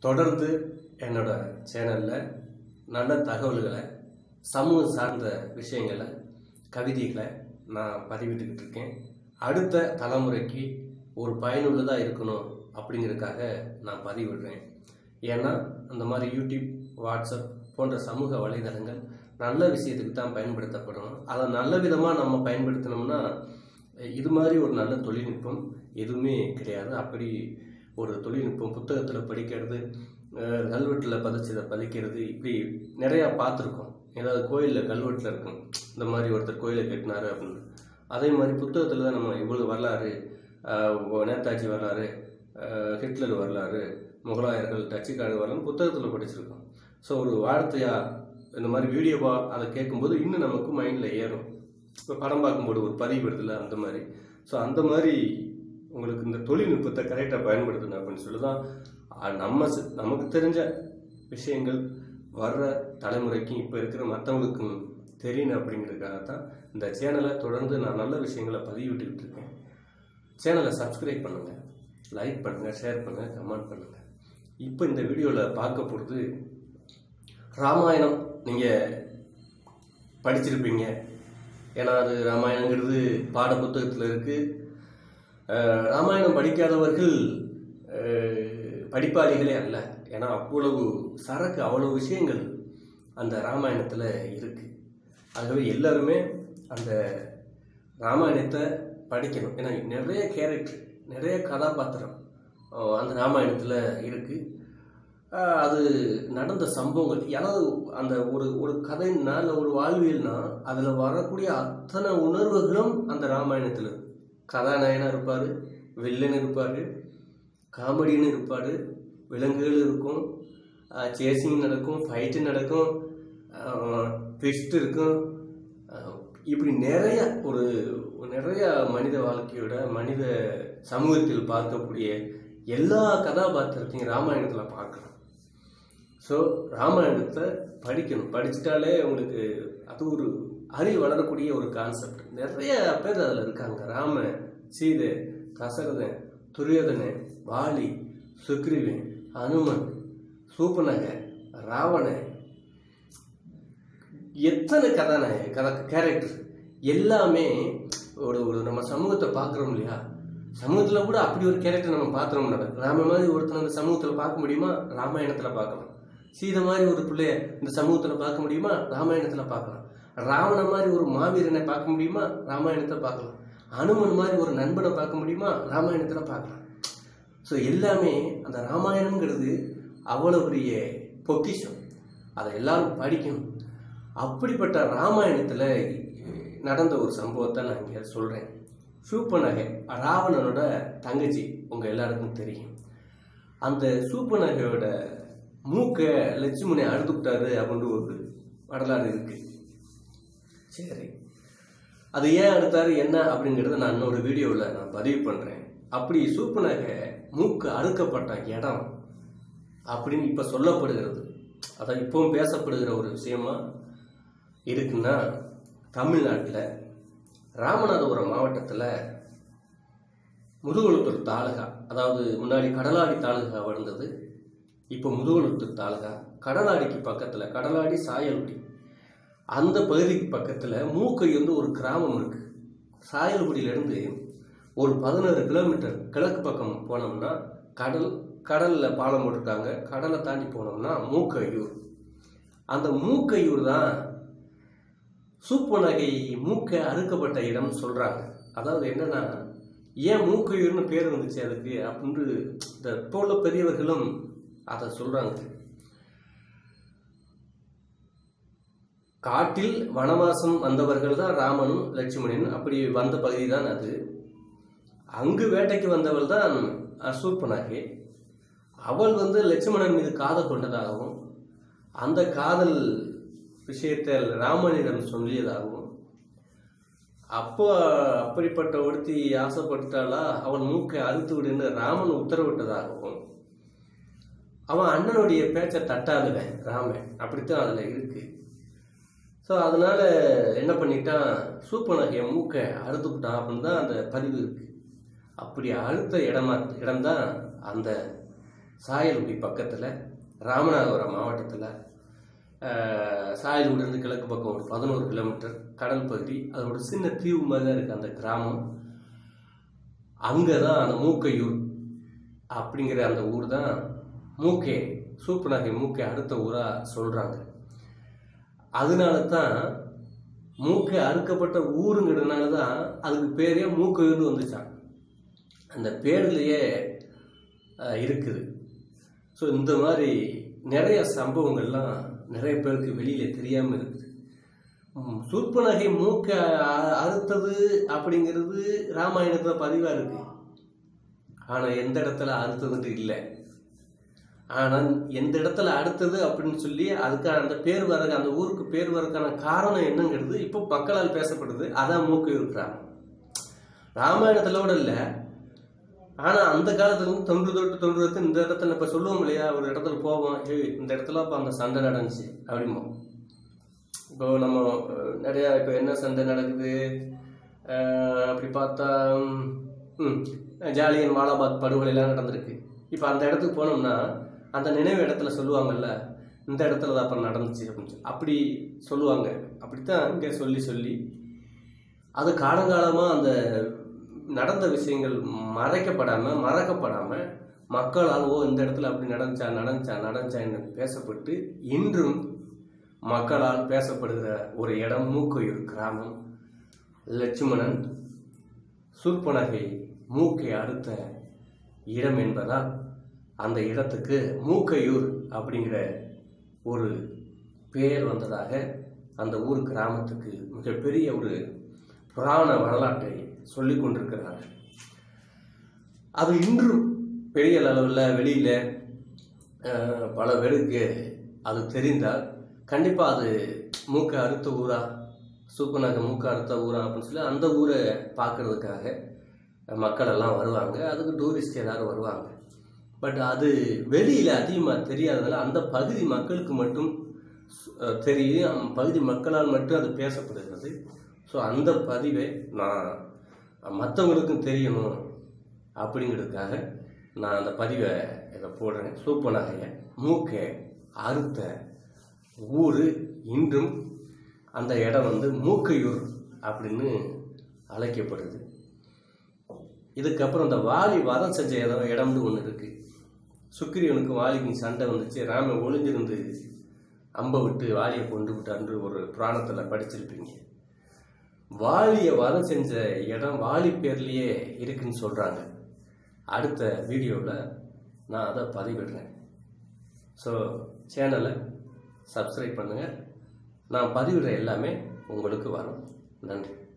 தொடர்ந்து என்னோட சேனலில் நல்ல தகவல்களை சமூகம் சார்ந்த விஷயங்களை கவிதைகளை நான் பதிவிட்டுக்கிட்டு இருக்கேன் அடுத்த தலைமுறைக்கு ஒரு பயனுள்ளதாக இருக்கணும் அப்படிங்கிறதுக்காக நான் பதிவிடுறேன் ஏன்னா அந்த மாதிரி யூடியூப் வாட்ஸ்அப் போன்ற சமூக வலைதளங்கள் நல்ல விஷயத்துக்கு தான் பயன்படுத்தப்படணும் அதை நல்ல விதமாக நம்ம பயன்படுத்தினோம்னா இது மாதிரி ஒரு நல்ல தொழில்நுட்பம் எதுவுமே கிடையாது அப்படி ஒரு தொழில்நுட்பம் புத்தகத்தில் படிக்கிறது அஹ் கல்வெட்டில் பதிச்சதை பதிக்கிறது இப்படி நிறையா பார்த்துருக்கோம் ஏதாவது கோயிலில் கல்வெட்டில் இருக்கும் இந்த மாதிரி ஒருத்தர் கோயிலை கட்டினாரு அப்படின்னு அதே மாதிரி புத்தகத்தில் தான் நம்ம இவ்வளோ வரலாறு அஹ் நேதாஜி வரலாறு அஹ் ஹிட்லர் வரலாறு முகலாயர்கள் டச்சுக்காடு வரலாறு புத்தகத்தில் படிச்சிருக்கோம் ஸோ ஒரு வார்த்தையா இந்த மாதிரி வீடியோவா அதை கேட்கும்போது இன்னும் நமக்கு மைண்டில் ஏறும் இப்போ படம் பார்க்கும்போது ஒரு பதிவு வருதுல்ல அந்த மாதிரி ஸோ அந்த மாதிரி உங்களுக்கு இந்த தொழில்நுட்பத்தை கரெக்டாக பயன்படுத்தணும் அப்படின்னு சொல்லி தான் அஹ், நம்ம சி- நமக்கு தெரிஞ்ச விஷயங்கள் வர்ற தலைமுறைக்கும் இப்போ இருக்கிற மற்றவங்களுக்கும் தெரியணும் அப்படிங்கிறதுக்காக தான் இந்த சேனலை தொடர்ந்து நான் நல்ல விஷயங்களை பதிவிட்டுக்கிட்டு இருக்கேன் சேனலை சப்ஸ்கிரைப் பண்ணுங்கள் லைக் பண்ணுங்கள் ஷேர் பண்ணுங்கள் கமெண்ட் பண்ணுங்கள் இப்போ இந்த வீடியோவில் பார்க்க போகிறது ராமாயணம் நீங்கள் படிச்சிருப்பீங்க ஏன்னா அது ராமாயணங்கிறது பாட புத்தகத்தில் இருக்குது ராமாயணம் படிக்காதவர்கள் அஹ், படிப்பாளிகளே அல்ல ஏன்னா அவ்வளவு சரக்கு அவ்வளவு விஷயங்கள் அந்த ராமாயணத்தில் இருக்குது ஆகவே எல்லாருமே அந்த ராமாயணத்தை படிக்கணும் ஏன்னா நிறைய கேரக்டர் நிறைய கதாபாத்திரம் அஹ், அந்த ராமாயணத்தில் இருக்குது அது நடந்த சம்பவங்கள் யாராவது அந்த ஒரு ஒரு கதைன்னா இல்லை ஒரு வாழ்வியல்னா அதில் வரக்கூடிய அத்தனை உணர்வுகளும் அந்த ராமாயணத்தில் இருக்கு கதாநாயகனாக இருப்பார் வில்லன் இருப்பார் காமெடின்னு இருப்பார் விலங்குகள் இருக்கும் சேசிங் நடக்கும் ஃபைட்டு நடக்கும் ட்விஸ்ட் இருக்கும் அஹ், இப்படி நிறைய ஒரு நிறைய மனித வாழ்க்கையோட மனித சமூகத்தில் பார்க்கக்கூடிய எல்லா கதாபாத்திரத்தையும் ராமாயணத்தில் பார்க்கலாம் ஸோ ராமாயணத்தை படிக்கணும் படிச்சிட்டாலே உங்களுக்கு அது ஒரு அறிவு வளரக்கூடிய ஒரு கான்செப்ட் நிறைய பேர் அதில் இருக்காங்க ராம சீதை தசரதன் துரியோதனன் வாலி சுக்ரீவன் அனுமன் சூப்பனக ராவணன் எத்தனை கதாநாயக கதை கேரக்டர் எல்லாமே ஒரு ஒரு நம்ம சமூகத்தை பார்க்குறோம் இல்லையா சமூகத்தில் கூட அப்படி ஒரு கேரக்டர் நம்ம பார்த்துறோம்னா ராம மாதிரி ஒருத்தனை அந்த சமூகத்தில் பார்க்க முடியுமா ராமாயணத்தில் பார்க்கலாம் சீதை மாதிரி ஒரு பிள்ளைய இந்த சமூகத்தில் பார்க்க முடியுமா ராமாயணத்தில் பார்க்கலாம் ராவண மாதிரி ஒரு மாவீரனை பார்க்க முடியுமா ராமாயணத்தில் பார்க்கலாம் அனுமன் மாதிரி ஒரு நண்பனை பார்க்க முடியுமா ராமாயணத்தில் பார்க்கலாம் ஸோ எல்லாமே அந்த ராமாயணம்ங்கிறது அவ்வளோ பெரிய பொக்கிஷம் அதை எல்லாரும் படிக்கணும் அப்படிப்பட்ட ராமாயணத்தில் நடந்த ஒரு சம்பவத்தை நான் இங்கே சொல்கிறேன் சூப்பநகை ராவணனோட தங்கச்சி உங்கள் எல்லாருக்கும் தெரியும் அந்த சூப்பநகையோட மூக்கை லட்சுமணி அறுத்துக்கிட்டாரு அப்படின்ற ஒரு வரலாறு இருக்கு சரி அது ஏன் அடுத்தாரு என்ன அப்படிங்கிறத நான் இன்னொரு வீடியோவில் நான் பதிவு பண்ணுறேன் அப்படி சூப்பநகை மூக்கு அறுக்கப்பட்ட இடம் அப்படின்னு இப்போ சொல்லப்படுகிறது அதான் இப்பவும் பேசப்படுகிற ஒரு விஷயமா இருக்குன்னா தமிழ்நாட்டில் ராமநாதபுரம் மாவட்டத்தில் முதுகுளத்தூர் தாலுகா அதாவது முன்னாடி கடலாடி தாலுகா இருந்தது இப்போ முதுகுளத்தூர் தாலுகா கடலாடிக்கு பக்கத்தில் கடலாடி சாயல்குடி அந்த பகுதிக்கு பக்கத்தில் மூக்கை வந்து ஒரு கிராமம் இருக்கு சாயல்குடியிலேருந்து ஒரு பதினாறு கிலோமீட்டர் கிழக்கு பக்கம் போனோம்னா கடல் கடலில் பாலம் போட்டிருக்காங்க கடலை தாண்டி போனோம்னா மூக்கையூர் அந்த மூக்கையூர் தான் சூப்பநகை மூக்கை அறுக்கப்பட்ட இடம் சொல்கிறாங்க அதாவது என்னன்னா ஏன் மூக்கையூர்னு பேர் வந்துச்சு அதுக்கு அப்படின்னு இந்த இப்போ உள்ள பெரியவர்களும் அதை சொல்கிறாங்க காட்டில் வனவாசம் வந்தவர்கள் தான் ராமனும் லட்சுமணன் அப்படி வந்த பகுதி தான் அது அங்கு வேட்டைக்கு வந்தவள் தான் சூர்பனாகி அவள் வந்து லட்சுமணன் மீது காதல் கொண்டதாகவும் அந்த காதல் விஷயத்தை ராமனிடம் சொல்லியதாகவும் அப்போ அப்படிப்பட்ட ஒருத்தி ஆசைப்பட்டாளா அவன் மூக்கை அறுத்து விடுன்னு ராமன் உத்தரவிட்டதாகவும் அவன் அண்ணனுடைய பேச்சை தட்டாதுவன் ராமன் அப்படித்தான் அதில் இருக்கு ஸோ அதனால என்ன பண்ணிட்டான் சூப்பனகைய மூக்கை அறுத்துக்கிட்டான் அப்படின்னு தான் அந்த பதிவு இருக்கு அப்படி அறுத்த இடமா இடம்தான் அந்த சாயல்குடி பக்கத்தில் ராமநாதபுரம் மாவட்டத்தில் சாயல்குடியிலிருந்து கிழக்கு பக்கம் ஒரு பதினோரு கிலோமீட்டர் கடல் பகுதி அது ஒரு சின்ன தீவு மாதிரி தான் இருக்குது அந்த கிராமம் அங்கே தான் அந்த மூக்கையூர் அப்படிங்கிற அந்த ஊர் தான் மூக்கே சூப்பநகை மூக்கே அடுத்த ஊராக சொல்கிறாங்க அதனால தான் மூக்கை அறுக்கப்பட்ட ஊருங்கிறதுனால தான் அதுக்கு பேரே மூக்கையூர்னு வந்துச்சான் அந்த பேர்லேயே அஹ், இருக்குது ஸோ இந்த மாதிரி நிறைய சம்பவங்கள்லாம் நிறைய பேருக்கு வெளியில் தெரியாமல் இருக்குது ம், சூர்ப்பனகை மூக்க அ- அறுத்தது அப்படிங்கிறது ராமாயணத்தில் பதிவாக இருக்கு ஆனால் எந்த இடத்துல அறுத்ததுன்ட்டு இல்லை ஆனால் எந்த இடத்துல அடுத்தது அப்படின்னு சொல்லி அதுக்கான அந்த பேர் வர அந்த ஊருக்கு பேர் வரக்கான காரணம் என்னங்கிறது இப்போ மக்களால் பேசப்படுது அதான் மூக்கு இருக்கிறாங்க ராமாயணத்தில் கூட இல்லை ஆனால் அந்த காலத்துல இருந்து தொன்று தொட்டு தொன்று தொட்டு இந்த இடத்துல இப்போ சொல்லுவோம் இல்லையா ஒரு இடத்துல போவோம் ஏய் இந்த இடத்துல இப்போ அந்த சண்டை நடந்துச்சு அப்படிம்போம் இப்போ நம்ம அஹ், நிறைய இப்போ என்ன சண்டை நடக்குது அஹ், அப்படி பார்த்தா ம் ஜாலியன் வாலாபாத் படுகொலைலாம் நடந்திருக்கு இப்போ அந்த இடத்துக்கு போனோம்னா அந்த நினைவு இடத்துல சொல்லுவாங்கல்ல இந்த இடத்துல தான் அப்போ நடந்துச்சு அப்படின்னு சொல்லி அப்படி சொல்லுவாங்க அப்படித்தான் இங்கே சொல்லி சொல்லி அது காலங்காலமாக அந்த நடந்த விஷயங்கள் மறைக்கப்படாமல் மறக்கப்படாமல் மக்களால் ஓ இந்த இடத்துல அப்படி நடந்துச்சா நடந்துச்சா நடந்துச்சான்னு பேசப்பட்டு இன்றும் மக்களால் பேசப்படுகிற ஒரு இடம் மூக்கையூர் கிராமம் லட்சுமணன் சூர்பனகை மூக்கை அடுத்த இடம் என்பதால் அந்த இடத்துக்கு மூக்கையூர் அப்படிங்கிற ஒரு பெயர் வந்ததாக அந்த ஊர் கிராமத்துக்கு மிகப்பெரிய ஒரு புராண வரலாற்றை சொல்லிக் கொண்டிருக்கிறார்கள் அது இன்றும் பெரிய அளவில் வெளியில் பல பேருக்கு அது தெரிந்தால் கண்டிப்பாக அது மூக்க அறுத்த ஊரா சூப்பனாக மூக்க அறுத்த ஊரா அப்படின்னு சொல்லி அந்த ஊரை பார்க்கறதுக்காக மக்கள் எல்லாம் வருவாங்க அதுக்கு டூரிஸ்ட் எல்லாரும் வருவாங்க பட் அது வெளியில் அதிகமாக தெரியாதனால அந்த பகுதி மக்களுக்கு மட்டும் அஹ், தெரியும் அந்த பகுதி மக்களால் மட்டும் அது பேசப்படுகிறது ஸோ அந்த பதிவை நான் மற்றவங்களுக்கும் தெரியணும் அப்படிங்கிறதுக்காக நான் அந்த பதிவை இதை போடுறேன் சூப்பனாகைய மூக்கை அறுத்த ஊர் இன்றும் அந்த இடம் வந்து மூக்கையூர் அப்படின்னு அழைக்கப்படுது இதுக்கப்புறம் இந்த வாலி வதம் செஞ்ச இடம் இடம்னு ஒன்று இருக்கு சுக்கிரியவனுக்கு வாலிக்கும் சண்டை வந்துச்சு ராமன் ஒளிஞ்சிருந்து அம்பை விட்டு வாலியை கொண்டு விட்டான்னு ஒரு புராணத்தில் படிச்சிருப்பீங்க வாலியை வதம் செஞ்ச இடம் வாலி பேர்லேயே இருக்குன்னு சொல்கிறாங்க அடுத்த வீடியோவில் நான் அதை பதிவிடுறேன் ஸோ சேனலை சப்ஸ்கிரைப் பண்ணுங்கள் நான் பதிவிடுற எல்லாமே உங்களுக்கு வரும் நன்றி